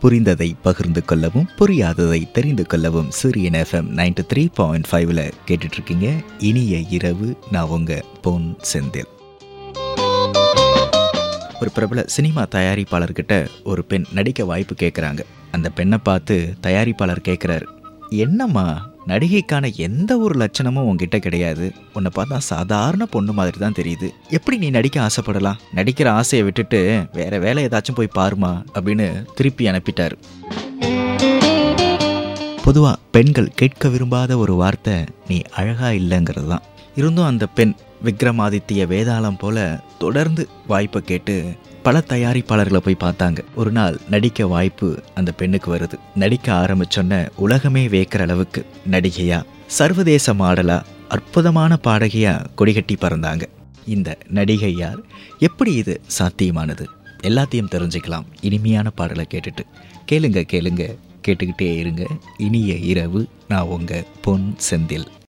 புரிந்ததை பகிர்ந்து கொள்ளவும் புரியாததை தெரிந்து கொள்ளவும் சூரியன் எஃப்எம் நைன்டி த்ரீ பாயிண்ட் ஃபைவ்ல கேட்டுட்டு இருக்கீங்க இனிய இரவு நான் உங்க பொன் செந்தில் ஒரு பிரபல சினிமா தயாரிப்பாளர்கிட்ட ஒரு பெண் நடிக்க வாய்ப்பு கேட்குறாங்க அந்த பெண்ணை பார்த்து தயாரிப்பாளர் கேட்குறாரு என்னம்மா நடிகைக்கான எந்த ஒரு லட்சணமும் உன்கிட்ட கிடையாது உன்னை பார்த்தா சாதாரண பொண்ணு மாதிரி தான் தெரியுது எப்படி நீ நடிக்க ஆசைப்படலாம் நடிக்கிற ஆசையை விட்டுட்டு வேற வேலை ஏதாச்சும் போய் பாருமா அப்படின்னு திருப்பி அனுப்பிட்டாரு பொதுவாக பெண்கள் கேட்க விரும்பாத ஒரு வார்த்தை நீ அழகா இல்லைங்கிறது தான் இருந்தும் அந்த பெண் விக்ரமாதித்ய வேதாளம் போல தொடர்ந்து வாய்ப்பை கேட்டு பல தயாரிப்பாளர்களை போய் பார்த்தாங்க ஒரு நாள் நடிக்க வாய்ப்பு அந்த பெண்ணுக்கு வருது நடிக்க ஆரம்பிச்சோன்ன உலகமே வேக்கிற அளவுக்கு நடிகையா சர்வதேச மாடலா அற்புதமான பாடகியா கொடிகட்டி பறந்தாங்க இந்த நடிகை யார் எப்படி இது சாத்தியமானது எல்லாத்தையும் தெரிஞ்சுக்கலாம் இனிமையான பாடலை கேட்டுட்டு கேளுங்க கேளுங்க கேட்டுக்கிட்டே இருங்க இனிய இரவு நான் உங்க பொன் செந்தில்